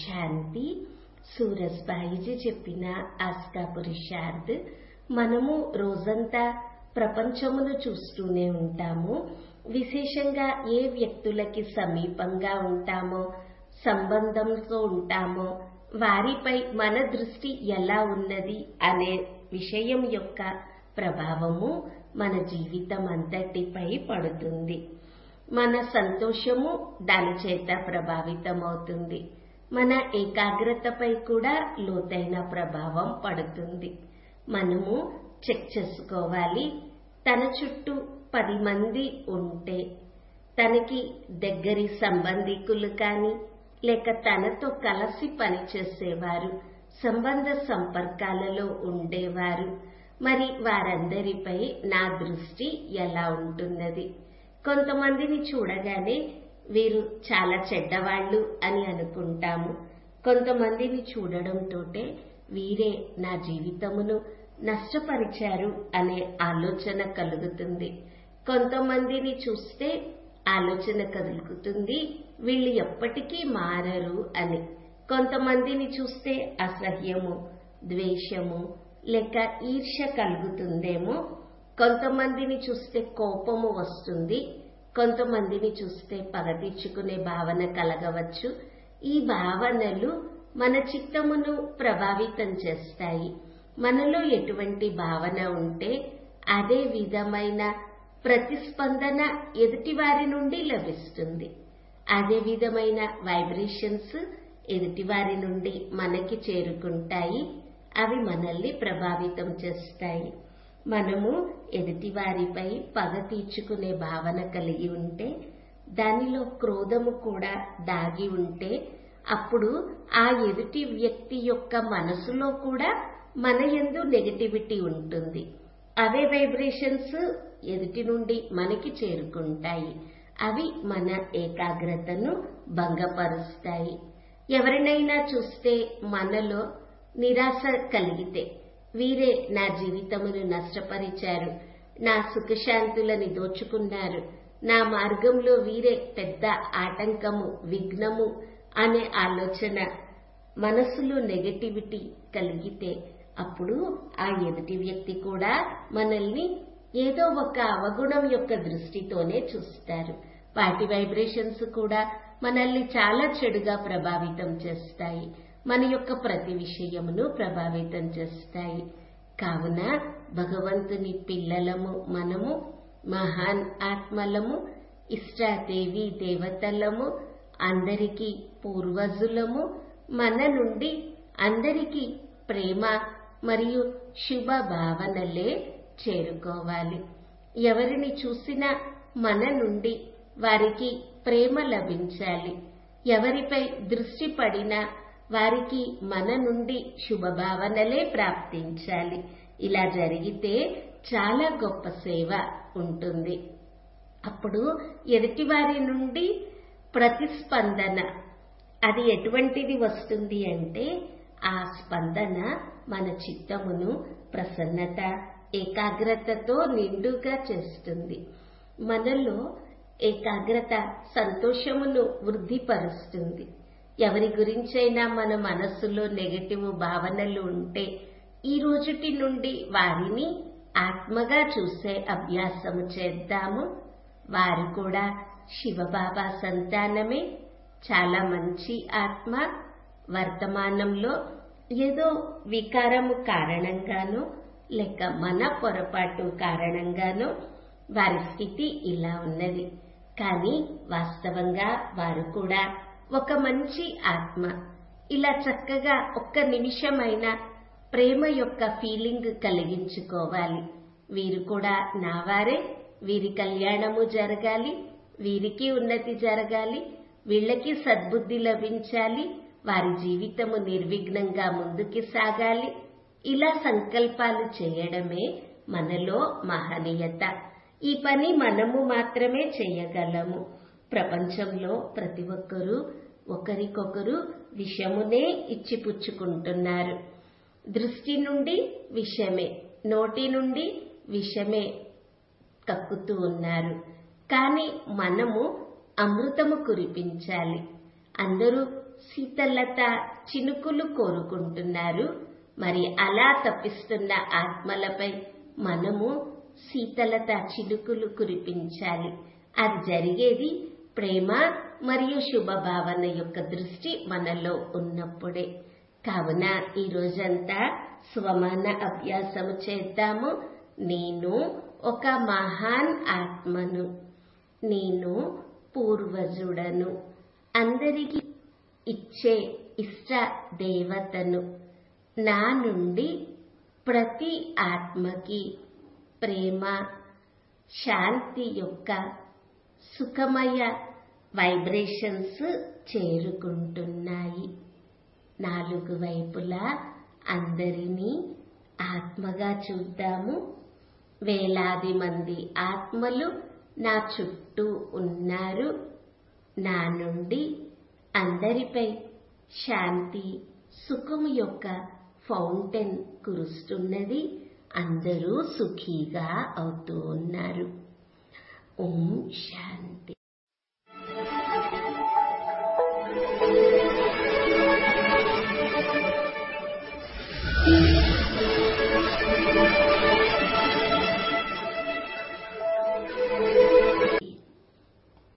శాంతి సూరజ్బాయిజీ చెప్పిన ఆస్కా పురుషార్థ్ మనము రోజంతా ప్రపంచమును చూస్తూనే ఉంటాము విశేషంగా ఏ వ్యక్తులకి సమీపంగా ఉంటామో సంబంధంతో ఉంటామో వారిపై మన దృష్టి ఎలా ఉన్నది అనే విషయం యొక్క ప్రభావము మన జీవితం అంతటిపై పడుతుంది మన సంతోషము దాని చేత ప్రభావితమవుతుంది మన ఏకాగ్రతపై కూడా లోతైన ప్రభావం పడుతుంది మనము చెక్ చేసుకోవాలి తన చుట్టూ పది మంది ఉంటే తనకి దగ్గరి సంబంధికులు కానీ లేక తనతో కలిసి పనిచేసేవారు సంబంధ సంపర్కాలలో ఉండేవారు మరి వారందరిపై నా దృష్టి ఎలా ఉంటున్నది కొంతమందిని చూడగానే వీరు చాలా చెడ్డవాళ్ళు అని అనుకుంటాము కొంతమందిని చూడడంతోటే వీరే నా జీవితమును నష్టపరిచారు అనే ఆలోచన కలుగుతుంది కొంతమందిని చూస్తే ఆలోచన కలుగుతుంది వీళ్ళు ఎప్పటికీ మారరు అని కొంతమందిని చూస్తే అసహ్యము ద్వేషము లేక ఈర్ష కలుగుతుందేమో కొంతమందిని చూస్తే కోపము వస్తుంది కొంతమందిని చూస్తే పగ తీర్చుకునే భావన కలగవచ్చు ఈ భావనలు మన చిత్తమును ప్రభావితం చేస్తాయి మనలో ఎటువంటి భావన ఉంటే అదే విధమైన ప్రతిస్పందన ఎదుటివారి నుండి లభిస్తుంది అదే విధమైన వైబ్రేషన్స్ ఎదుటివారి నుండి మనకి చేరుకుంటాయి అవి మనల్ని ప్రభావితం చేస్తాయి మనము ఎదుటివారిపై పగ తీర్చుకునే భావన కలిగి ఉంటే దానిలో క్రోధము కూడా దాగి ఉంటే అప్పుడు ఆ ఎదుటి వ్యక్తి యొక్క మనసులో కూడా మన ఎందు నెగటివిటీ ఉంటుంది అవే వైబ్రేషన్స్ ఎదుటి నుండి మనకి చేరుకుంటాయి అవి మన ఏకాగ్రతను భంగపరుస్తాయి ఎవరినైనా చూస్తే మనలో నిరాశ కలిగితే వీరే నా జీవితమును నష్టపరిచారు నా సుఖశాంతులని దోచుకున్నారు నా మార్గంలో వీరే పెద్ద ఆటంకము విఘ్నము అనే ఆలోచన మనసులో నెగటివిటీ కలిగితే అప్పుడు ఆ ఎదుటి వ్యక్తి కూడా మనల్ని ఏదో ఒక అవగుణం యొక్క దృష్టితోనే చూస్తారు వాటి వైబ్రేషన్స్ కూడా మనల్ని చాలా చెడుగా ప్రభావితం చేస్తాయి మన యొక్క ప్రతి విషయమును ప్రభావితం చేస్తాయి కావున భగవంతుని పిల్లలము మనము మహాన్ ఆత్మలము ఇష్టాదేవి దేవతలము అందరికీ పూర్వజులము మన నుండి అందరికీ ప్రేమ మరియు శుభ భావనలే చేరుకోవాలి ఎవరిని చూసినా మన నుండి వారికి ప్రేమ లభించాలి ఎవరిపై దృష్టి పడినా వారికి మన నుండి శుభభావనలే ప్రాప్తించాలి ఇలా జరిగితే చాలా గొప్ప సేవ ఉంటుంది అప్పుడు ఎదుటివారి నుండి ప్రతిస్పందన అది ఎటువంటిది వస్తుంది అంటే ఆ స్పందన మన చిత్తమును ప్రసన్నత ఏకాగ్రతతో నిండుగా చేస్తుంది మనలో ఏకాగ్రత సంతోషమును వృద్ధిపరుస్తుంది ఎవరి గురించైనా మన మనస్సులో నెగటివ్ భావనలు ఉంటే ఈ రోజుటి నుండి వారిని ఆత్మగా చూసే అభ్యాసము చేద్దాము వారు కూడా శివబాబా సంతానమే చాలా మంచి ఆత్మ వర్తమానంలో ఏదో వికారము కారణంగానో లేక మన పొరపాటు కారణంగానో వారి స్థితి ఇలా ఉన్నది కానీ వాస్తవంగా వారు కూడా ఒక మంచి ఆత్మ ఇలా చక్కగా ఒక్క నిమిషమైనా ప్రేమ యొక్క ఫీలింగ్ కలిగించుకోవాలి వీరు కూడా నావారే వీరి కళ్యాణము జరగాలి వీరికి ఉన్నతి జరగాలి వీళ్ళకి సద్బుద్ధి లభించాలి వారి జీవితము నిర్విఘ్నంగా ముందుకి సాగాలి ఇలా సంకల్పాలు చేయడమే మనలో మహనీయత ఈ పని మనము మాత్రమే చేయగలము ప్రపంచంలో ప్రతి ఒక్కరూ ఒకరికొకరు విషమునే ఇచ్చిపుచ్చుకుంటున్నారు దృష్టి నుండి విషమే నోటి నుండి విషమే కక్కుతూ ఉన్నారు కానీ మనము అమృతము కురిపించాలి అందరూ శీతలత చినుకులు కోరుకుంటున్నారు మరి అలా తప్పిస్తున్న ఆత్మలపై మనము శీతలత చినుకులు కురిపించాలి అది జరిగేది ప్రేమ మరియు శుభభావన యొక్క దృష్టి మనలో ఉన్నప్పుడే కావున ఈ రోజంతా స్వమాన అభ్యాసము చేద్దాము నేను ఒక మహాన్ ఆత్మను నేను పూర్వజుడను అందరికీ ఇచ్చే ఇష్ట దేవతను నా నుండి ప్రతి ఆత్మకి ప్రేమ శాంతి యొక్క సుఖమయ వైబ్రేషన్స్ చేరుకుంటున్నాయి నాలుగు వైపులా అందరినీ ఆత్మగా చూద్దాము వేలాది మంది ఆత్మలు నా చుట్టూ ఉన్నారు నా నుండి అందరిపై శాంతి సుఖము యొక్క ఫౌంటైన్ కురుస్తున్నది అందరూ సుఖీగా అవుతూ ఉన్నారు ఓం శాంతి Thank you.